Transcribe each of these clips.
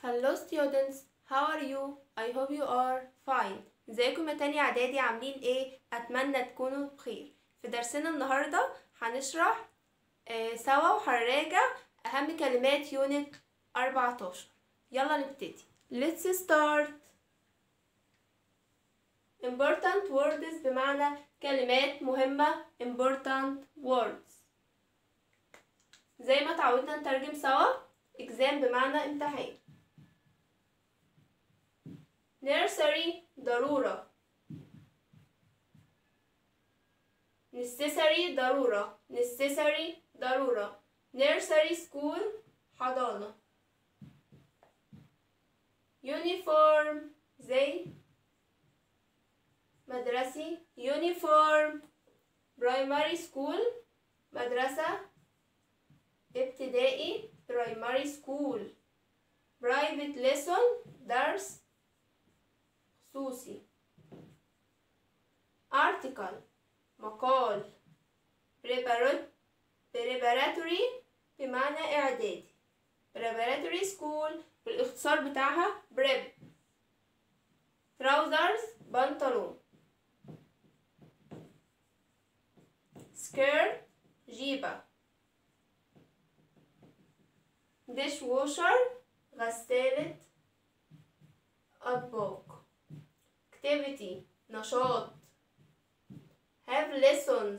Hello students, how are you? I hope you are fine. ازيكم يا تانية اعدادي عاملين ايه؟ اتمنى تكونوا بخير. في درسنا النهاردة هنشرح آه سوا وهنراجع اهم كلمات يونت 14 يلا نبتدي. Let's start. Important words بمعنى كلمات مهمة important words. زي ما تعودنا نترجم سوا exam بمعنى امتحان. nursery ضرورة necessary ضرورة necessary ضرورة nursery school حضانة uniform زي مدرسي uniform primary school مدرسة ابتدائي primary school private lesson درس خصوصي article مقال preparatory بمعنى إعدادي preparatory school بالاختصار بتاعها prep trousers بنطلون skirt جيبة dishwasher غسالة أطباق activity نشاط have lessons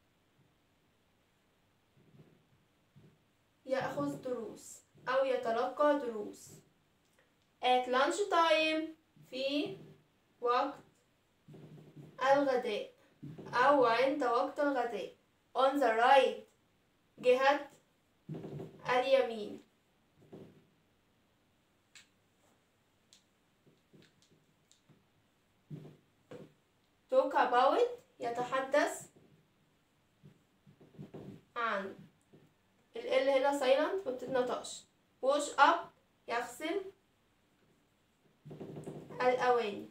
يأخذ دروس أو يتلقى دروس at lunch time في وقت الغداء أو عند وقت الغداء on the right جهة اليمين talk about يتحدث عن ال L هنا silent ما بتتنطقش wash up يغسل الأواني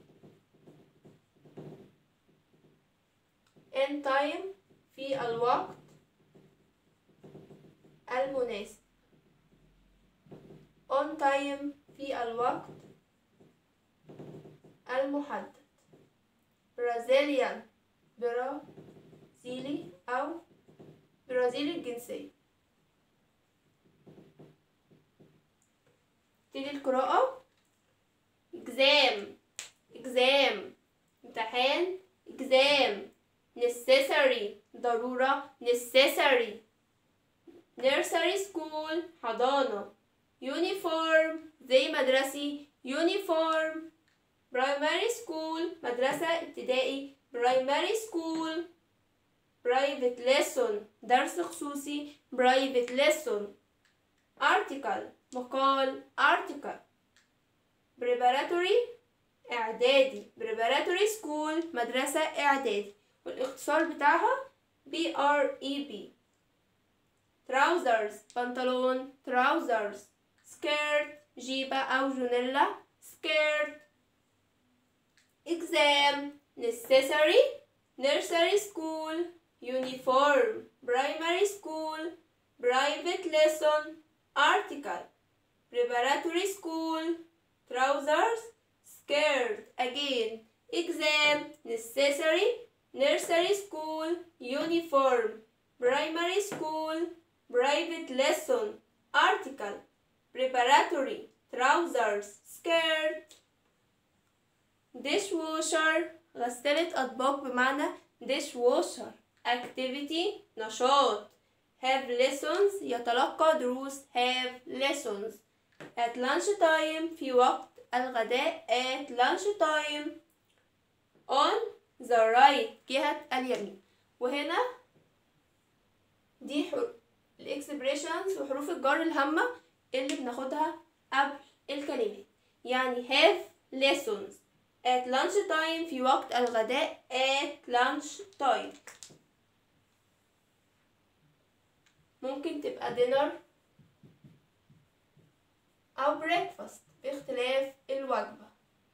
in time في الوقت المناسب on time في الوقت المحدد برازيليان برازيلي أو برازيلي الجنسية تبتدي القراءة exam exam امتحان exam necessary ضرورة necessary nursery school حضانة uniform زي مدرسي uniform primary school مدرسة ابتدائي primary school private lesson درس خصوصي private lesson article مقال article preparatory إعدادي preparatory school مدرسة إعدادي والاختصار بتاعها B R E B trousers بنطلون trousers skirt جيبة أو جونيلا skirt exam necessary nursery school uniform primary school private lesson article preparatory school trousers skirt again exam necessary nursery school uniform primary school private lesson article preparatory trousers skirt dishwasher غسالة أطباق بمعنى dishwasher activity نشاط have lessons يتلقى دروس have lessons at lunch time في وقت الغداء at lunch time on the right جهة اليمين وهنا دي حروف الاكسبريشنز وحروف الجر الهامة اللي بناخدها قبل الكلمات يعني have lessons at lunch time في وقت الغداء at lunch time ممكن تبقى dinner أو breakfast باختلاف الوجبة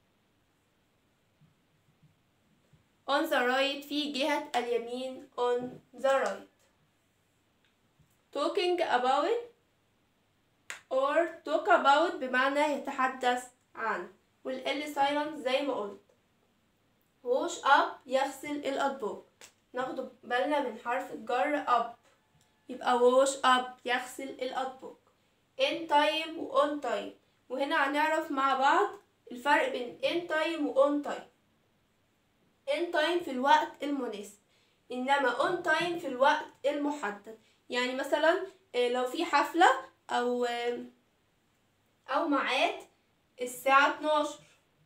on the right في جهة اليمين on the right talking about or talk about بمعنى يتحدث عن والال silent زي ما قلت wash up يغسل الأطباق ناخد بالنا من حرف الجر up يبقى wash up يغسل الأطباق in time و on time وهنا هنعرف مع بعض الفرق بين in time و on time in time في الوقت المناسب إنما on time في الوقت المحدد يعني مثلا آه، لو في حفلة أو آه، أو ميعاد الساعة 12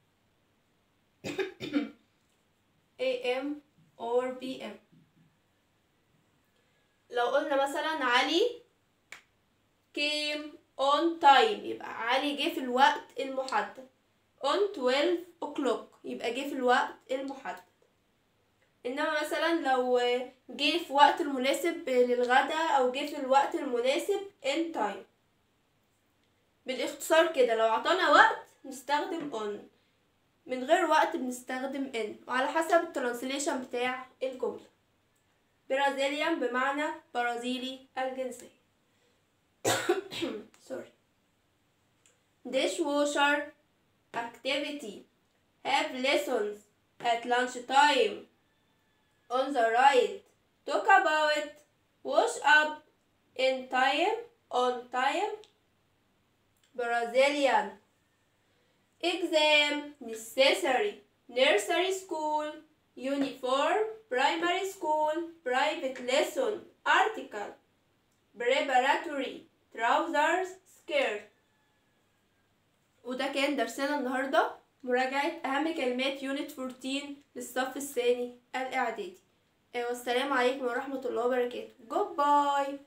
AM or PM لو قلنا مثلا علي came on time يبقى علي جه في الوقت المحدد on 12 o'clock يبقى جه في الوقت المحدد انما مثلا لو جه في وقت المناسب للغدا او جه في الوقت المناسب in time بالاختصار كده لو عطانا وقت نستخدم on من غير وقت بنستخدم in وعلى حسب الترانسليشن بتاع الجملة برازيليان بمعنى برازيلي الجنسية sorry dishwasher activity have lessons at lunch time on the right talk about wash up in time on time Brazilian exam necessary nursery school uniform primary school private lesson article preparatory trousers skirt وده كان درسنا النهاردة مراجعة أهم كلمات يونت 14 للصف الثاني الإعدادي آه، والسلام عليكم ورحمة الله وبركاته جود باي